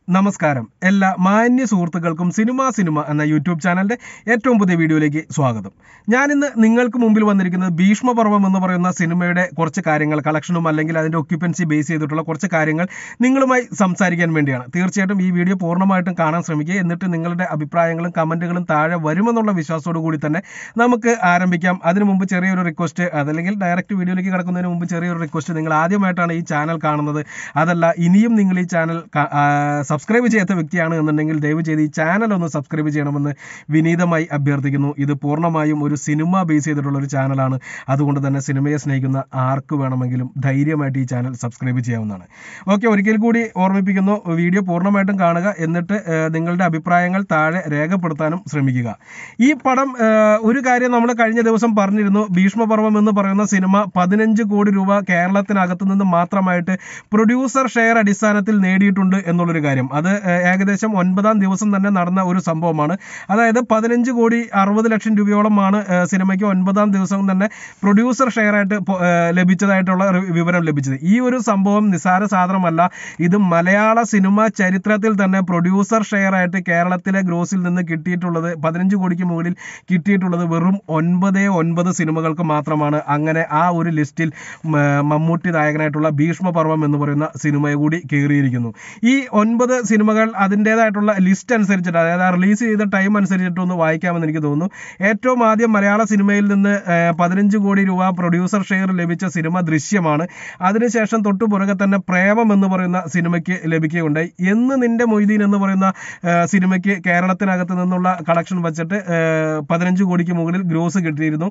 നമസ്കാരം എല്ലാ മാന്യ സുഹൃത്തുക്കൾക്കും സിനിമ സിനിമ എന്ന യൂട്യൂബ് ചാനലിന്റെ ഏറ്റവും പുതിയ വീഡിയോയിലേക്ക് സ്വാഗതം ഞാനിന്ന് നിങ്ങൾക്ക് മുമ്പിൽ വന്നിരിക്കുന്നത് ഭീഷ്മപർവം എന്ന് പറയുന്ന സിനിമയുടെ കുറച്ച് കാര്യങ്ങൾ കളക്ഷനും അല്ലെങ്കിൽ അതിന്റെ ഒക്യുപ്പൻസി ബേസ് ചെയ്തിട്ടുള്ള കുറച്ച് കാര്യങ്ങൾ നിങ്ങളുമായി സംസാരിക്കാൻ വേണ്ടിയാണ് തീർച്ചയായിട്ടും ഈ വീഡിയോ പൂർണ്ണമായിട്ടും കാണാൻ ശ്രമിക്കുക എന്നിട്ട് നിങ്ങളുടെ അഭിപ്രായങ്ങളും കമന്റുകളും താഴെ വരുമെന്നുള്ള വിശ്വാസത്തോടു കൂടി തന്നെ നമുക്ക് ആരംഭിക്കാം അതിനു മുമ്പ് ചെറിയൊരു റിക്വസ്റ്റ് അതല്ലെങ്കിൽ ഡയറക്റ്റ് വീഡിയോയിലേക്ക് കിടക്കുന്നതിന് മുമ്പ് ചെറിയൊരു റിക്വസ്റ്റ് നിങ്ങൾ ആദ്യമായിട്ടാണ് ഈ ചാനൽ കാണുന്നത് അതല്ല ഇനിയും നിങ്ങൾ ഈ ചാനൽ സബ്സ്ക്രൈബ് ചെയ്യാത്ത വ്യക്തിയാണ് എന്നുണ്ടെങ്കിൽ ദയവ് ചെയ്ത് ഈ ചാനൽ ഒന്ന് സബ്സ്ക്രൈബ് ചെയ്യണമെന്ന് വിനീതമായി അഭ്യർത്ഥിക്കുന്നു ഇത് പൂർണ്ണമായും ഒരു സിനിമ ബേസ് ചെയ്തിട്ടുള്ള ഒരു ചാനലാണ് അതുകൊണ്ട് തന്നെ സിനിമയെ സ്നേഹിക്കുന്ന ആർക്ക് വേണമെങ്കിലും ധൈര്യമായിട്ട് ഈ ചാനൽ സബ്സ്ക്രൈബ് ചെയ്യാവുന്നതാണ് ഓക്കെ ഒരിക്കൽ കൂടി ഓർമ്മിപ്പിക്കുന്നു വീഡിയോ പൂർണ്ണമായിട്ടും കാണുക എന്നിട്ട് ഏഹ്, നിങ്ങളുടെ അഭിപ്രായങ്ങൾ താഴെ രേഖപ്പെടുത്താനും ശ്രമിക്കുക ഈ പടം ഏഹ്, ഒരു കാര്യം നമ്മൾ കഴിഞ്ഞ ദിവസം പറഞ്ഞിരുന്നു ഭീഷ്മപർവം എന്ന് പറയുന്ന സിനിമ പതിനഞ്ച് കോടി രൂപ കേരളത്തിനകത്ത് നിന്ന് മാത്രമായിട്ട് പ്രൊഡ്യൂസർ ഷെയർ അടിസ്ഥാനത്തിൽ നേടിയിട്ടുണ്ട് എന്നുള്ളൊരു കാര്യം അത് ഏഹ്, ഏകദേശം ഒൻപതാം ദിവസം തന്നെ നടന്ന ഒരു സംഭവമാണ് അതായത് പതിനഞ്ച് കോടി അറുപത് ലക്ഷം രൂപയോളമാണ് ഏഹ്, സിനിമയ്ക്ക് ഒൻപതാം ദിവസം തന്നെ പ്രൊഡ്യൂസർ ഷെയർ ആയിട്ട് പൊ- ഏഹ്, ലഭിച്ചതായിട്ടുള്ള ഒരു വിവരം ലഭിച്ചത് ഈ ഒരു സംഭവം നിസ്സാര സാധനമല്ല ഇത് മലയാള സിനിമ ചരിത്രത്തിൽ തന്നെ പ്രൊഡ്യൂസർ ഷെയർ ആയിട്ട് കേരളത്തിലെ ഗ്രോസിൽ നിന്ന് കിട്ടിയിട്ടുള്ളത് പതിനഞ്ച് കോടിക്ക് മുകളിൽ കിട്ടിയിട്ടുള്ളത് വെറും ഒൻപതേ ഒൻപത് സിനിമകൾക്ക് മാത്രമാണ് അങ്ങനെ ആ ഒരു ലിസ്റ്റിൽ മ- മമ്മൂട്ടി നായകനായിട്ടുള്ള ഭീഷ്മപർവം എന്ന് പറയുന്ന സിനിമയെ കൂടി കയറിയിരിക്കുന്നു ഈ ഒൻപത് സിനിമകൾ അതിൻ്റെതായിട്ടുള്ള ലിസ്റ്റ് അനുസരിച്ചിട്ട് അതായത് റിലീസ് ചെയ്ത ടൈം അനുസരിച്ചിട്ട് ഒന്ന് വായിക്കാമെന്ന് എനിക്ക് തോന്നുന്നു ഏറ്റവും ആദ്യം മലയാള സിനിമയിൽ നിന്ന് ഏഹ്, പതിനഞ്ച് കോടി രൂപ പ്രൊഡ്യൂസർ ഷെയർ ലഭിച്ച സിനിമ ദൃശ്യമാണ് അതിനുശേഷം തൊട്ടു പുറകെ തന്നെ പ്രേമം എന്ന് പറയുന്ന സിനിമയ്ക്ക് ലഭിക്കുകയുണ്ടായി എന്ന് നിന്റെ മൊയ്തീൻ എന്ന് പറയുന്ന ഏഹ്, സിനിമയ്ക്ക് കേരളത്തിനകത്ത് നിന്നുള്ള കളക്ഷൻ വെച്ചിട്ട് ഏഹ്, പതിനഞ്ച് കോടിക്ക് മുകളിൽ ഗ്രോസ് കിട്ടിയിരുന്നു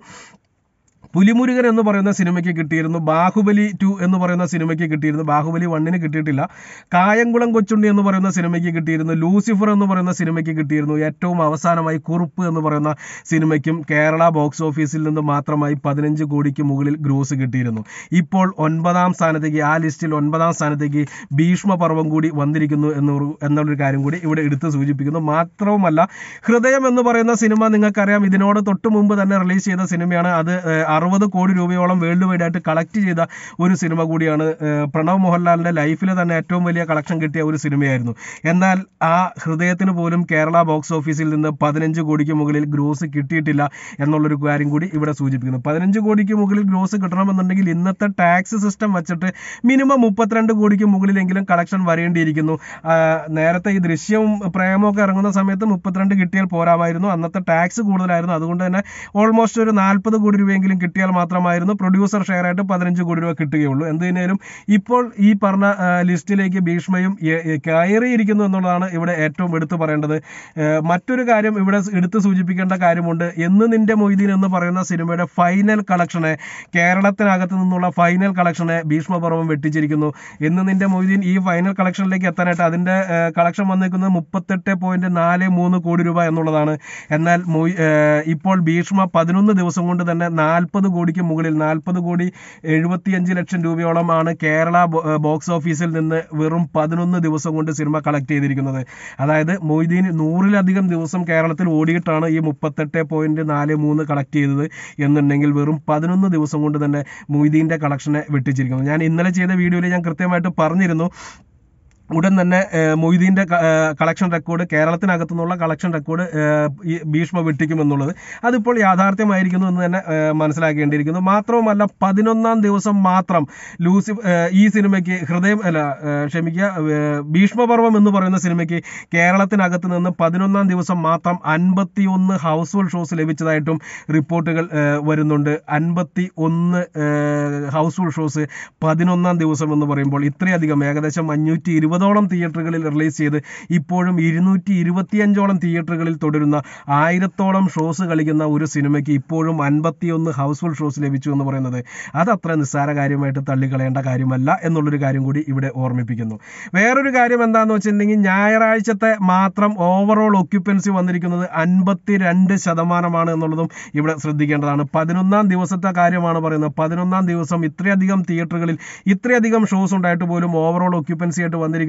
പുലിമുരുകൻ എന്ന് പറയുന്ന സിനിമയ്ക്ക് കിട്ടിയിരുന്നു ബാഹുബലി ടു എന്ന് പറയുന്ന സിനിമയ്ക്ക് കിട്ടിയിരുന്നു ബാഹുബലി വണ്ണിന് കിട്ടിയിട്ടില്ല കായംകുളം കൊച്ചുണ്ണി എന്ന് പറയുന്ന സിനിമയ്ക്ക് കിട്ടിയിരുന്നു ലൂസിഫർ എന്ന് പറയുന്ന സിനിമയ്ക്ക് കിട്ടിയിരുന്നു ഏറ്റവും അവസാനമായി കുറുപ്പ് എന്ന് പറയുന്ന സിനിമയ്ക്കും കേരള ബോക്സ് ഓഫീസിൽ നിന്ന് മാത്രമായി പതിനഞ്ച് കോടിക്ക് മുകളിൽ ഗ്രോസ് കിട്ടിയിരുന്നു ഇപ്പോൾ ഒൻപതാം സ്ഥാനത്തേക്ക് ആ ലിസ്റ്റിൽ ഒൻപതാം സ്ഥാനത്തേക്ക് ഭീഷ്മപർവം കൂടി വന്നിരിക്കുന്നു എന്നൊരു എന്നുള്ളൊരു കാര്യം കൂടി ഇവിടെ എടുത്ത് സൂചിപ്പിക്കുന്നു മാത്രവുമല്ല ഹൃദയം എന്ന് പറയുന്ന സിനിമ നിങ്ങൾക്കറിയാം ഇതിനോട് തൊട്ട് മുമ്പ് തന്നെ റിലീസ് ചെയ്ത സിനിമയാണ് അത് അറുപത് കോടി രൂപയോളം വേൾഡ് വൈഡ് ആയിട്ട് കളക്ട് ചെയ്ത ഒരു സിനിമ കൂടിയാണ് ഏഹ് പ്രണവ് മോഹൻലാലിന്റെ ലൈഫിൽ തന്നെ ഏറ്റവും വലിയ കളക്ഷൻ കിട്ടിയ ഒരു സിനിമയായിരുന്നു എന്നാൽ ആ ഹൃദയത്തിന് പോലും കേരള ബോക്സ് ഓഫീസിൽ നിന്ന് പതിനഞ്ച് കോടിക്ക് മുകളിൽ ഗ്രോസ് കിട്ടിയിട്ടില്ല എന്നുള്ളൊരു കാര്യം കൂടി ഇവിടെ സൂചിപ്പിക്കുന്നു പതിനഞ്ച് കോടിക്ക് മുകളിൽ ഗ്രോസ് കിട്ടണമെന്നുണ്ടെങ്കിൽ ഇന്നത്തെ ടാക്സ് സിസ്റ്റം വെച്ചിട്ട് മിനിമം മുപ്പത്തിരണ്ട് കോടിക്ക് മുകളിലെങ്കിലും കളക്ഷൻ വരേണ്ടിയിരിക്കുന്നു ആ, നേരത്തെ ഈ ദൃശ്യവും പ്രേമവും ഒക്കെ ഇറങ്ങുന്ന സമയത്ത് മുപ്പത്തിരണ്ട് കിട്ടിയാൽ പോരാമായിരുന്നു അന്നത്തെ ടാക്സ് കൂടുതലായിരുന്നു അതുകൊണ്ട് തന്നെ ഓൾമോസ്റ്റ് ഒരു നാൽപ്പത് കോടി രൂപയെങ്കിലും കിട്ടിയാൽ മാത്രമായിരുന്നു പ്രൊഡ്യൂസർ ഷെയർ ആയിട്ട് പതിനഞ്ച് കോടി രൂപ കിട്ടുകയുള്ളൂ എന്ത് തന്നെയാലും ഇപ്പോൾ ഈ പറഞ്ഞ ആ, ലിസ്റ്റിലേക്ക് ഭീഷ്മയും എ- എ- കയറിയിരിക്കുന്നു എന്നുള്ളതാണ് ഇവിടെ ഏറ്റവും എടുത്തു പറയേണ്ടത് ഏ, മറ്റൊരു കാര്യം ഇവിടെ എടുത്തു സൂചിപ്പിക്കേണ്ട കാര്യമുണ്ട് എന്ന് നിന്റെ മൊയ്തീൻ എന്ന് പറയുന്ന സിനിമയുടെ ഫൈനൽ കളക്ഷനെ കേരളത്തിനകത്ത് നിന്നുള്ള ഫൈനൽ കളക്ഷനെ ഭീഷ്മപർവം വെട്ടിച്ചിരിക്കുന്നു എന്ന് നിന്റെ മൊയ്തീൻ ഈ ഫൈനൽ കളക്ഷനിലേക്ക് എത്താനായിട്ട് അതിന്റെ കളക്ഷൻ വന്നിരിക്കുന്നത് മുപ്പത്തെട്ട് പോയിന്റ് നാല് മൂന്ന് കോടി രൂപ എന്നുള്ളതാണ് എന്നാൽ മൊയ് ഏഹ് ഇപ്പോൾ ഭീഷ്മ പതിനൊന്ന് ദിവസം കൊണ്ട് തന്നെ നാൽപ്പത് കോടിക്ക് മുകളിൽ നാൽപ്പത് കോടി എഴുപത്തിയഞ്ച് ലക്ഷം രൂപയോളമാണ് കേരള ബോ- ഏഹ് ബോക്സ് ഓഫീസിൽ നിന്ന് വെറും പതിനൊന്ന് ദിവസം കൊണ്ട് സിനിമ കളക്ട് ചെയ്തിരിക്കുന്നത് അതായത് മൊയ്തീൻ നൂറിലധികം ദിവസം കേരളത്തിൽ ഓടിയിട്ടാണ് ഈ മുപ്പത്തെട്ട് പോയിന്റ് നാല് മൂന്ന് കളക്ട് ചെയ്തത് എന്നുണ്ടെങ്കിൽ വെറും പതിനൊന്ന് ദിവസം കൊണ്ട് തന്നെ മൊയ്തീൻ്റെ കളക്ഷനെ വെട്ടിച്ചിരിക്കുന്നു ഞാൻ ഇന്നലെ ചെയ്ത വീഡിയോയിൽ ഞാൻ കൃത്യമായിട്ട് പറഞ്ഞിരുന്നു ഉടൻ തന്നെ ഏഹ്, മൊയ്തീൻ്റെ ക- ഏഹ്, കളക്ഷൻ റെക്കോർഡ് കേരളത്തിനകത്തു നിന്നുള്ള കളക്ഷൻ റെക്കോർഡ് ഏഹ്, ഈ ഭീഷ്മ വെട്ടിക്കുമെന്നുള്ളത് അതിപ്പോൾ യാഥാർത്ഥ്യമായിരിക്കുന്നു എന്ന് തന്നെ ഏഹ്, മനസ്സിലാക്കേണ്ടിയിരിക്കുന്നു മാത്രവുമല്ല പതിനൊന്നാം ദിവസം മാത്രം ലൂസി ഏഹ്, ഈ സിനിമയ്ക്ക് ഹൃദയം അല്ല ഏഹ്, ക്ഷമിക്കുക ഏഹ്, ഭീഷ്മപർവം എന്ന് പറയുന്ന സിനിമയ്ക്ക് കേരളത്തിനകത്ത് നിന്ന് പതിനൊന്നാം ദിവസം മാത്രം അൻപത്തി ഒന്ന് ഹൗസ്ഫുൾ ഷോസ് ലഭിച്ചതായിട്ടും റിപ്പോർട്ടുകൾ ഏഹ്, വരുന്നുണ്ട് അൻപത്തി ഒന്ന് ഹൗസ്ഫുൾ ഷോസ് പതിനൊന്നാം ദിവസം എന്ന് പറയുമ്പോൾ ഇത്രയധികം ഏകദേശം അഞ്ഞൂറ്റി ഇരുപതോളം തിയേറ്ററുകളിൽ റിലീസ് ചെയ്ത് ഇപ്പോഴും ഇരുന്നൂറ്റി ഇരുപത്തിയഞ്ചോളം തിയേറ്ററുകളിൽ തുടരുന്ന ആയിരത്തോളം ഷോസ് കളിക്കുന്ന ഒരു സിനിമയ്ക്ക് ഇപ്പോഴും അൻപത്തിയൊന്ന് ഹൗസ്ഫുൾ ഷോസ് ലഭിച്ചു എന്ന് പറയുന്നത് അതത്ര നിസ്സാര കാര്യമായിട്ട് തള്ളിക്കളയേണ്ട കാര്യമല്ല എന്നുള്ളൊരു കാര്യം കൂടി ഇവിടെ ഓർമ്മിപ്പിക്കുന്നു വേറൊരു കാര്യം എന്താണെന്ന് വെച്ചിട്ടുണ്ടെങ്കിൽ ഞായറാഴ്ചത്തെ മാത്രം ഓവറോൾ ഒക്യുപ്പൻസി വന്നിരിക്കുന്നത് അൻപത്തി രണ്ട് ശതമാനമാണ് എന്നുള്ളതും ഇവിടെ ശ്രദ്ധിക്കേണ്ടതാണ് പതിനൊന്നാം ദിവസത്തെ കാര്യമാണ് പറയുന്നത് പതിനൊന്നാം ദിവസം ഇത്രയധികം തിയേറ്ററുകളിൽ ഇത്രയധികം ഷോസ് ഉണ്ടായിട്ട് പോലും ഓവറോൾ ഒക്യുപ്പൻസി ആയിട്ട് വന്നിരിക്കുന്നത്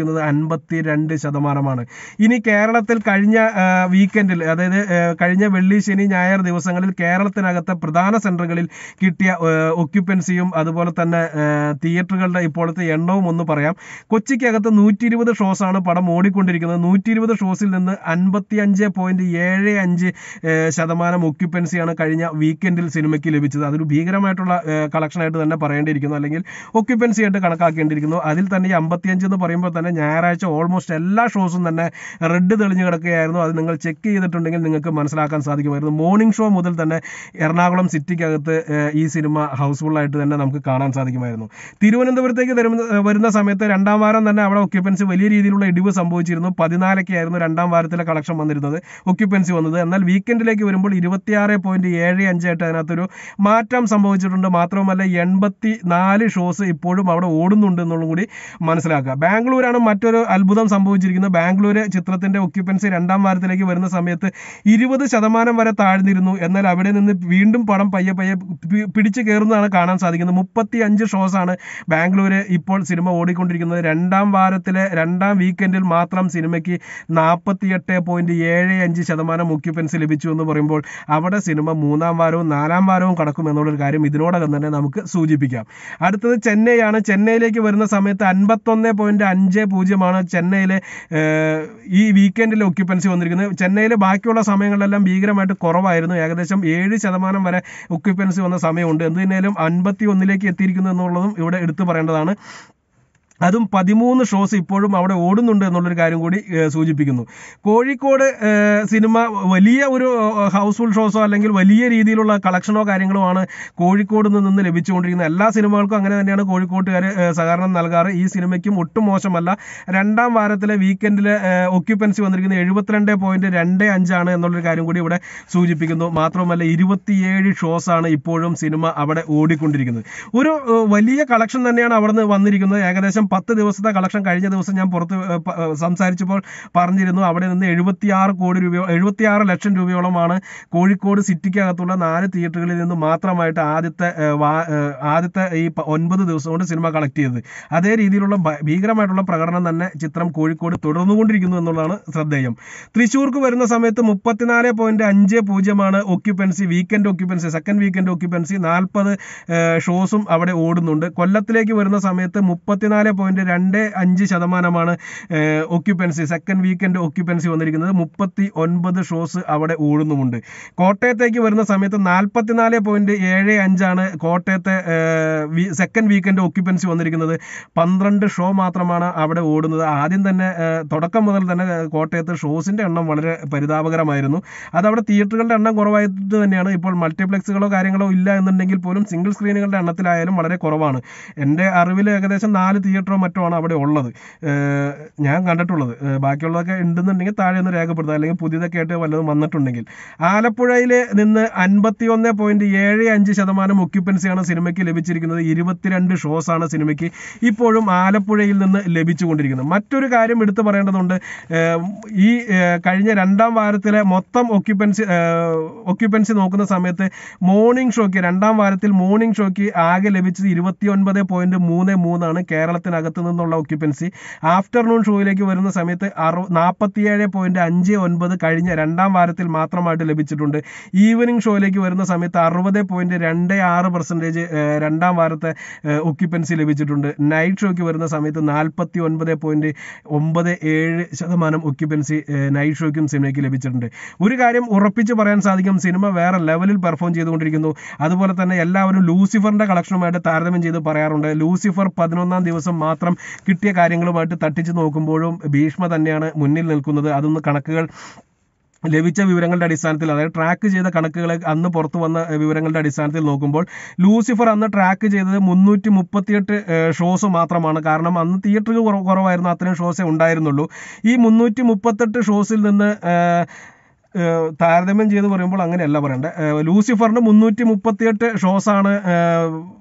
ഓടിക്കൊണ്ടിരിക്കുന്നത് അൻപത്തി രണ്ട് ശതമാനമാണ് ഇനി കേരളത്തിൽ കഴിഞ്ഞ വീക്കെൻഡിൽ അതായത് ആ, കഴിഞ്ഞ വെള്ളി ശനി ഞായർ ദിവസങ്ങളിൽ കേരളത്തിനകത്തെ പ്രധാന സെന്ററുകളിൽ കിട്ടിയ ഒക്യുപ്പൻസിയും അതുപോലെ തന്നെ ആ, തിയേറ്ററുകളുടെ ഇപ്പോഴത്തെ എണ്ണവും ഒന്ന് പറയാം കൊച്ചിക്കകത്ത് നൂറ്റി ഇരുപത് ഷോസ് ആണ് പടം ഓടിക്കൊണ്ടിരിക്കുന്നത് നൂറ്റി ഇരുപത് ഷോസിൽ നിന്ന് അൻപത്തി അഞ്ച് പോയിന്റ് ഏഴ് അഞ്ച് ശതമാനം ഒക്യുപ്പൻസിയാണ് കഴിഞ്ഞ വീക്കെൻഡിൽ സിനിമയ്ക്ക് ലഭിച്ചത് അതൊരു ഭീകരമായിട്ടുള്ള കളക്ഷൻ ആയിട്ട് തന്നെ പറയേണ്ടിയിരിക്കുന്നു അല്ലെങ്കിൽ ഒക്യുപ്പൻസി ആയിട്ട് കണക്കാക്കേണ്ടിയിരിക്കുന്നു അതിൽ തന്നെ ഈ അമ്പത്തിയഞ്ച് എന്ന് പറയുമ്പോൾ തന്നെ ഞായറാഴ്ച ഓൾമോസ്റ്റ് എല്ലാ ഷോസും തന്നെ റെഡ് തെളിഞ്ഞു കിടക്കുകയായിരുന്നു അത് നിങ്ങൾ ചെക്ക് ചെയ്തിട്ടുണ്ടെങ്കിൽ നിങ്ങൾക്ക് മനസ്സിലാക്കാൻ സാധിക്കുമായിരുന്നു മോർണിംഗ് ഷോ മുതൽ തന്നെ എറണാകുളം സിറ്റിക്കകത്ത് ഏഹ്, ഈ സിനിമ ഹൗസ്ഫുൾ ആയിട്ട് തന്നെ നമുക്ക് കാണാൻ സാധിക്കുമായിരുന്നു തിരുവനന്തപുരത്തേക്ക് വരുന്ന വരുന്ന സമയത്ത് രണ്ടാം വാരം തന്നെ അവിടെ ഒക്യുപ്പൻസി വലിയ രീതിയിലുള്ള ഇടിവ് സംഭവിച്ചിരുന്നു പതിനാലൊക്കെ ആയിരുന്നു രണ്ടാം വാരത്തിലെ കളക്ഷൻ വന്നിരുന്നത് ഒക്യുപ്പൻസി വന്നത് എന്നാൽ വീക്കെൻഡിലേക്ക് വരുമ്പോൾ ഇരുപത്തിയാറ് പോയിന്റ് ഏഴ് അഞ്ചായിട്ട് അതിനകത്തൊരു മാറ്റം സംഭവിച്ചിട്ടുണ്ട് മാത്രവുമല്ല എൺപത്തി നാല് ഷോസ് ഇപ്പോഴും അവിടെ ഓടുന്നുണ്ട് എന്നുള്ളതും കൂടി മനസ്സിലാക്കുക ബാംഗ്ലൂരാണ് മറ്റൊരു അത്ഭുതം സംഭവിച്ചിരിക്കുന്നത് ബാംഗ്ലൂർ ചിത്രത്തിന്റെ ഒക്യുപ്പൻസി രണ്ടാം വാരത്തിലേക്ക് വരുന്ന സമയത്ത് ഇരുപത് ശതമാനം വരെ താഴ്ന്നിരുന്നു എന്നാൽ അവിടെ നിന്ന് വീണ്ടും പടം പയ്യെ പയ്യെ പി- പിടിച്ചു കയറുന്നതാണ് കാണാൻ സാധിക്കുന്നത് മുപ്പത്തി അഞ്ച് ഷോസ് ആണ് ബാംഗ്ലൂർ ഇപ്പോൾ സിനിമ ഓടിക്കൊണ്ടിരിക്കുന്നത് രണ്ടാം വാരത്തിലെ രണ്ടാം വീക്കെൻഡിൽ മാത്രം സിനിമയ്ക്ക് നാൽപ്പത്തിയെട്ട് പോയിന്റ് ഏഴ് അഞ്ച് ശതമാനം ഒക്യുപ്പൻസി ലഭിച്ചു എന്ന് പറയുമ്പോൾ അവിടെ സിനിമ മൂന്നാം വാരവും നാലാം വാരവും കടക്കും എന്നുള്ളൊരു കാര്യം ഇതിനോടകം തന്നെ നമുക്ക് സൂചിപ്പിക്കാം അടുത്തത് ചെന്നൈയാണ് ചെന്നൈയിലേക്ക് വരുന്ന സമയത്ത് അൻപത്തൊന്ന് പോയിന്റ് അഞ്ച് പൂജ്യമാണ് ചെന്നൈയിലെ ഏഹ്, ഈ വീക്കെൻഡിൽ ഒക്യുപ്പൻസി വന്നിരിക്കുന്നത് ചെന്നൈയിലെ ബാക്കിയുള്ള സമയങ്ങളിലെല്ലാം ഭീകരമായിട്ട് കുറവായിരുന്നു ഏകദേശം ഏഴ് ശതമാനം വരെ ഒക്യുപ്പൻസി വന്ന സമയമുണ്ട് എന്ത് തന്നെയാലും അൻപത്തി ഒന്നിലേക്ക് എത്തിയിരിക്കുന്നു എന്നുള്ളതും ഇവിടെ എടുത്തു പറയേണ്ടതാണ് അതും പതിമൂന്ന് ഷോസ് ഇപ്പോഴും അവിടെ ഓടുന്നുണ്ട് എന്നുള്ളൊരു കാര്യം കൂടി ഏഹ്, സൂചിപ്പിക്കുന്നു കോഴിക്കോട് ഏഹ്, സിനിമ വലിയ ഒരു ഹൗസ്ഫുൾ ഷോസോ അല്ലെങ്കിൽ വലിയ രീതിയിലുള്ള കളക്ഷനോ കാര്യങ്ങളോ ആണ് കോഴിക്കോട് നിന്ന് ലഭിച്ചുകൊണ്ടിരിക്കുന്നത് എല്ലാ സിനിമകൾക്കും അങ്ങനെ തന്നെയാണ് കോഴിക്കോട്ടുകാർ സഹകരണം നൽകാറ് ഈ സിനിമയ്ക്കും ഒട്ടും മോശമല്ല രണ്ടാം വാരത്തിലെ വീക്കെൻഡിലെ ഒക്യുപ്പൻസി വന്നിരിക്കുന്നത് എഴുപത്തിരണ്ട് പോയിന്റ് രണ്ട് അഞ്ചാണ് എന്നുള്ളൊരു കാര്യം കൂടി ഇവിടെ സൂചിപ്പിക്കുന്നു മാത്രമല്ല ഇരുപത്തിയേഴ് ഷോസ് ആണ് ഇപ്പോഴും സിനിമ അവിടെ ഓടിക്കൊണ്ടിരിക്കുന്നത് ഒരു ഏഹ്, വലിയ കളക്ഷൻ തന്നെയാണ് അവിടെ നിന്ന് വന്നിരിക്കുന്നത് ഏകദേശം പത്ത് ദിവസത്തെ കളക്ഷൻ കഴിഞ്ഞ ദിവസം ഞാൻ പുറത്ത് ഏഹ്, പ- ഏഹ്, സംസാരിച്ചപ്പോൾ പറഞ്ഞിരുന്നു അവിടെ നിന്ന് എഴുപത്തിയാറ് കോടി രൂപയോ എഴുപത്തിയാറ് ലക്ഷം രൂപയോളമാണ് കോഴിക്കോട് സിറ്റിക്കകത്തുള്ള നാല് തിയേറ്ററുകളിൽ നിന്ന് മാത്രമായിട്ട് ആദ്യത്തെ ഏഹ്, വാ- ഏഹ്, ആദ്യത്തെ ഈ പ- ഒൻപത് ദിവസം കൊണ്ട് സിനിമ കളക്ട് ചെയ്തത് അതേ രീതിയിലുള്ള ഭ- ഭീകരമായിട്ടുള്ള പ്രകടനം തന്നെ ചിത്രം കോഴിക്കോട് തുടർന്നുകൊണ്ടിരിക്കുന്നു എന്നുള്ളതാണ് ശ്രദ്ധേയം തൃശ്ശൂർക്ക് വരുന്ന സമയത്ത് മുപ്പത്തിനാല് പോയിന്റ് അഞ്ച് പൂജ്യമാണ് occupancy weekend occupancy second weekend occupancy നാൽപ്പത് ഷോസും അവിടെ ഓടുന്നുണ്ട് കൊല്ലത്തിലേക്ക് വരുന്ന സമയത്ത് മുപ്പത്തിനാല് പോയിന്റ് രണ്ട് അഞ്ച് ശതമാനമാണ് ഒക്യുപ്പൻസി സെക്കൻഡ് വീക്കെൻഡ് ഒക്യുപ്പൻസി വന്നിരിക്കുന്നത് മുപ്പത്തി ഒൻപത് ഷോസ് അവിടെ ഓടുന്നുമുണ്ട് കോട്ടയത്തേക്ക് വരുന്ന സമയത്ത് നാൽപ്പത്തിനാല് പോയിന്റ് ഏഴ് അഞ്ചാണ് കോട്ടയത്തെ സെക്കൻഡ് വീക്കെൻഡ് ഒക്യുപ്പൻസി വന്നിരിക്കുന്നത് പന്ത്രണ്ട് ഷോ മാത്രമാണ് അവിടെ ഓടുന്നത് ആദ്യം തന്നെ ഏഹ്, തുടക്കം മുതൽ തന്നെ ഏഹ്, കോട്ടയത്ത് ഷോസിന്റെ എണ്ണം വളരെ പരിതാപകരമായിരുന്നു അത് അവിടെ തിയേറ്ററുകളുടെ എണ്ണം കുറവായിട്ട് തന്നെയാണ് ഇപ്പോൾ മൾട്ടിപ്ലക്സുകളോ കാര്യങ്ങളോ ഇല്ല എന്നുണ്ടെങ്കിൽ പോലും സിംഗിൾ സ്ക്രീനുകളുടെ എണ്ണത്തിലായാലും വളരെ കുറവാണ് എൻ്റെ അറിവിൽ ഏകദേശം നാല് തിയേറ്ററോ മറ്റോ ആണ് അവിടെ ഉള്ളത് ഏഹ്, ഞാൻ കണ്ടിട്ടുള്ളത് ഏഹ്, ബാക്കിയുള്ളതൊക്കെ ഉണ്ടെന്നുണ്ടെങ്കിൽ താഴെ ഒന്ന് രേഖപ്പെടുത്തുക അല്ലെങ്കിൽ പുതിയതൊക്കെ ആയിട്ട് വല്ലതും വന്നിട്ടുണ്ടെങ്കിൽ ആലപ്പുഴയിൽ നിന്ന് അൻപത്തി ഒന്ന് പോയിന്റ് ഏഴ് അഞ്ച് ശതമാനം ഒക്യുപ്പൻസിയാണ് സിനിമയ്ക്ക് ലഭിച്ചിരിക്കുന്നത് ഇരുപത്തിരണ്ട് ഷോസ് ആണ് സിനിമയ്ക്ക് ഇപ്പോഴും ആലപ്പുഴയിൽ നിന്ന് ലഭിച്ചുകൊണ്ടിരിക്കുന്നത് മറ്റൊരു കാര്യം എടുത്തു പറയേണ്ടതുണ്ട് ഏഹ്, ഈ ഏഹ്, കഴിഞ്ഞ രണ്ടാം വാരത്തിലെ മൊത്തം ഒക്യുപ്പൻസി ഒക്യുപ്പൻസി നോക്കുന്ന സമയത്ത് മോർണിംഗ് ഷോയ്ക്ക് രണ്ടാം വാരത്തിൽ മോർണിംഗ് ഷോയ്ക്ക് ആകെ ലഭിച്ചത് ഇരുപത്തി ഒൻപത് പോയിന്റ് മൂന്ന് മൂന്നാണ് കേരളത്തിനകത്ത് നിന്നുള്ള ഒക്യുപ്പൻസി ആഫ്റ്റർനൂൺ ഷോയിലേക്ക് വരുന്ന സമയത്ത് അറു നാൽപ്പത്തിയേഴ് പോയിന്റ് അഞ്ച് ഒൻപത് കഴിഞ്ഞ രണ്ടാം വാരത്തിൽ മാത്രമായിട്ട് ലഭിച്ചിട്ടുണ്ട് ഈവനിങ് ഷോയിലേക്ക് വരുന്ന സമയത്ത് അറുപത് പോയിന്റ് രണ്ട് ആറ് പെർസെൻറ്റേജ് രണ്ടാം വാരത്തെ ഒക്യുപ്പൻസി ലഭിച്ചിട്ടുണ്ട് നൈറ്റ് ഷോയ്ക്ക് വരുന്ന സമയത്ത് നാൽപ്പത്തി ഒൻപത് പോയിന്റ് ഒമ്പത് ഏഴ് ശതമാനം ഒക്യുപ്പൻസി നൈറ്റ് ഷോയ്ക്കും സിനിമയ്ക്ക് ലഭിച്ചിട്ടുണ്ട് ഒരു കാര്യം ഉറപ്പിച്ച് പറയാൻ സാധിക്കും സിനിമ വേറെ ലെവലിൽ പെർഫോം ചെയ്തുകൊണ്ടിരിക്കുന്നു അതുപോലെ തന്നെ എല്ലാവരും ലൂസിഫറിന്റെ കളക്ഷനുമായിട്ട് താരതമ്യം ചെയ്ത് പറയാറുണ്ട് ലൂസിഫർ പതിനൊന്നാം ദിവസം മാത്രം കിട്ടിയ കാര്യങ്ങളുമായിട്ട് തട്ടിച്ച് നോക്കുമ്പോഴും ഭീഷ്മ തന്നെയാണ് മുന്നിൽ നിൽക്കുന്നത് അതൊന്ന് കണക്കുകൾ ലഭിച്ച വിവരങ്ങളുടെ അടിസ്ഥാനത്തിൽ അതായത് ട്രാക്ക് ചെയ്ത കണക്കുകൾ അന്ന് പുറത്തു വന്ന ഏഹ്, വിവരങ്ങളുടെ അടിസ്ഥാനത്തിൽ നോക്കുമ്പോൾ ലൂസിഫർ അന്ന് ട്രാക്ക് ചെയ്തത് മുന്നൂറ്റി മുപ്പത്തിയെട്ട് ഷോസ് മാത്രമാണ് കാരണം അന്ന് തിയേറ്ററുകൾ കുറവ് കുറവായിരുന്നു അത്രയും ഷോസേ ഉണ്ടായിരുന്നുള്ളൂ ഈ മുന്നൂറ്റി മുപ്പത്തെട്ട് ഷോസിൽ നിന്ന് ഏഹ്, ഏഹ്, താരതമ്യം ചെയ്ത് പറയുമ്പോൾ അങ്ങനെയല്ല പറയണ്ടേ ഏഹ്, ലൂസിഫറിന് മുന്നൂറ്റി മുപ്പത്തിയെട്ട് ഷോസാണ് ഏഹ്,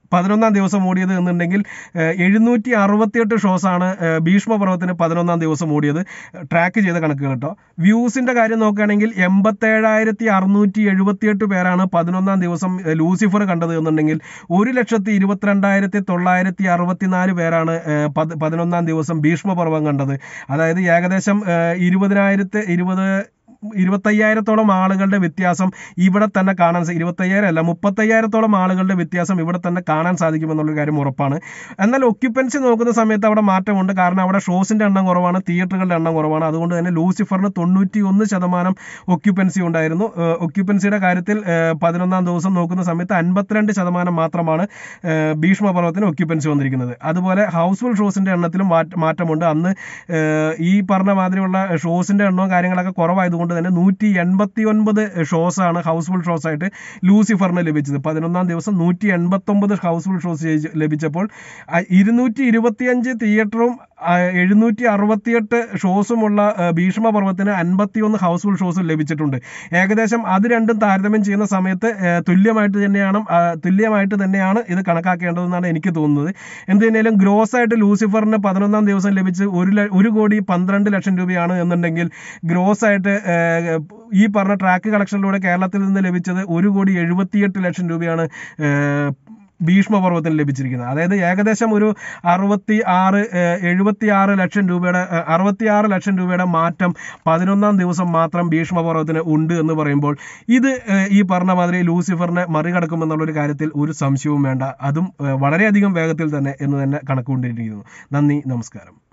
പതിനൊന്നാം ദിവസം ഓടിയത് എന്നുണ്ടെങ്കിൽ എഴുന്നൂറ്റി അറുപത്തിയെട്ട് ഷോസാണ് ഭീഷ്മപർവത്തിന് പതിനൊന്നാം ദിവസം ഓടിയത് ട്രാക്ക് ചെയ്ത കണക്കുകൾ കേട്ടോ വ്യൂസിന്റെ കാര്യം നോക്കുകയാണെങ്കിൽ എൺപത്തേഴായിരത്തി അറുന്നൂറ്റി എഴുപത്തിയെട്ട് പേരാണ് പതിനൊന്നാം ദിവസം ഏഹ്, ലൂസിഫർ കണ്ടത് എന്നുണ്ടെങ്കിൽ ഒരു ലക്ഷത്തി ഇരുപത്തിരണ്ടായിരത്തി തൊള്ളായിരത്തി അറുപത്തിനാല് പേരാണ് ഏഹ്, പത്- പതിനൊന്നാം ദിവസം ഭീഷ്മപർവം കണ്ടത് അതായത് ഏകദേശം ഏഹ്, ഇരുപതിനായിരത്തി ഇരുപത് ഇരുപത്തയ്യായിരത്തോളം ആളുകളുടെ വ്യത്യാസം ഇവിടെ തന്നെ കാണാൻ സാ- ഇരുപത്തയ്യായിരം അല്ല മുപ്പത്തയ്യായിരത്തോളം ആളുകളുടെ വ്യത്യാസം ഇവിടെ തന്നെ കാണാൻ സാധിക്കുമെന്നുള്ളൊരു കാര്യം ഉറപ്പാണ് എന്നാൽ ഒക്യുപ്പൻസി നോക്കുന്ന സമയത്ത് അവിടെ മാറ്റമുണ്ട് കാരണം അവിടെ ഷോസിന്റെ എണ്ണം കുറവാണ് തിയേറ്ററുകളുടെ എണ്ണം കുറവാണ് അതുകൊണ്ട് തന്നെ ലൂസിഫറിന് തൊണ്ണൂറ്റി ഒന്ന് ശതമാനം ഒക്യുപ്പൻസി ഉണ്ടായിരുന്നു ഒക്യുപ്പൻസിയുടെ കാര്യത്തിൽ ഏഹ്, പതിനൊന്നാം ദിവസം നോക്കുന്ന സമയത്ത് അൻപത്തിരണ്ട് ശതമാനം മാത്രമാണ് ഏഹ്, ഭീഷ്മപർവത്തിന് ഒക്യുപ്പൻസി വന്നിരിക്കുന്നത് അതുപോലെ ഹൗസ്ഫുൾ ഷോസിന്റെ എണ്ണത്തിലും മാറ്റ- മാറ്റമുണ്ട് അന്ന് ഏഹ്, ഈ പറഞ്ഞ മാതിരിയുള്ള ഷോസിന്റെ എണ്ണവും കാര്യങ്ങളൊക്കെ കുറവായതുകൊണ്ട് തന്നെ നൂറ്റി എൺപത്തി ഒൻപത് ഷോസാണ് ഹൗസ്ഫുൾ ഷോസ് ആയിട്ട് ലൂസിഫറിന് ലഭിച്ചത് പതിനൊന്നാം ദിവസം നൂറ്റി എൺപത്തി ഒമ്പത് ഹൗസ്ഫുൾ ഷോസ് ലഭിച്ചപ്പോൾ അ- ഇരുന്നൂറ്റി ഇരുപത്തിയഞ്ച് തിയേറ്ററും എഴുന്നൂറ്റി അറുപത്തിയെട്ട് ഷോസുമുള്ള ആ, ഭീഷ്മപർവത്തിന് അൻപത്തിയൊന്ന് ഹൗസ്ഫുൾ ഷോസും ലഭിച്ചിട്ടുണ്ട് ഏകദേശം അത് രണ്ടും താരതമ്യം ചെയ്യുന്ന സമയത്ത് ആ, തുല്യമായിട്ട് തന്നെയാണ് ആ, തുല്യമായിട്ട് തന്നെയാണ് ഇത് കണക്കാക്കേണ്ടതെന്നാണ് എനിക്ക് തോന്നുന്നത് എന്ത് തന്നെയാലും ഗ്രോസ് ആയിട്ട് ലൂസിഫറിന് പതിനൊന്നാം ദിവസം ലഭിച്ച് ഒരു ല- ഒരു കോടി പന്ത്രണ്ട് ലക്ഷം രൂപയാണ് എന്നുണ്ടെങ്കിൽ ഗ്രോസ് ആയിട്ട് ആ, ഈ പറഞ്ഞ ട്രാക്ക് കളക്ഷനിലൂടെ കേരളത്തിൽ നിന്ന് ലഭിച്ചത് ഒരു കോടി എഴുപത്തിയെട്ട് ലക്ഷം രൂപയാണ് ആ, ഭീഷ്മപർവത്തിന് ലഭിച്ചിരിക്കുന്നത് അതായത് ഏകദേശം ഒരു അറുപത്തി ആറ് എഴുപത്തി ആറ് ലക്ഷം രൂപയുടെ അറുപത്തി ആറ് ലക്ഷം രൂപയുടെ മാറ്റം പതിനൊന്നാം ദിവസം മാത്രം ഭീഷ്മപർവത്തിന് ഉണ്ട് എന്ന് പറയുമ്പോൾ ഇത് ഏഹ്, ഈ പറഞ്ഞ മാതിരി ലൂസിഫറിനെ മറികടക്കുമെന്നുള്ളൊരു കാര്യത്തിൽ ഒരു സംശയവും വേണ്ട അതും ഏഹ്, വളരെയധികം വേഗത്തിൽ തന്നെ എന്ന് തന്നെ കണക്കുകൊണ്ടിരിക്കുന്നു നന്ദി നമസ്കാരം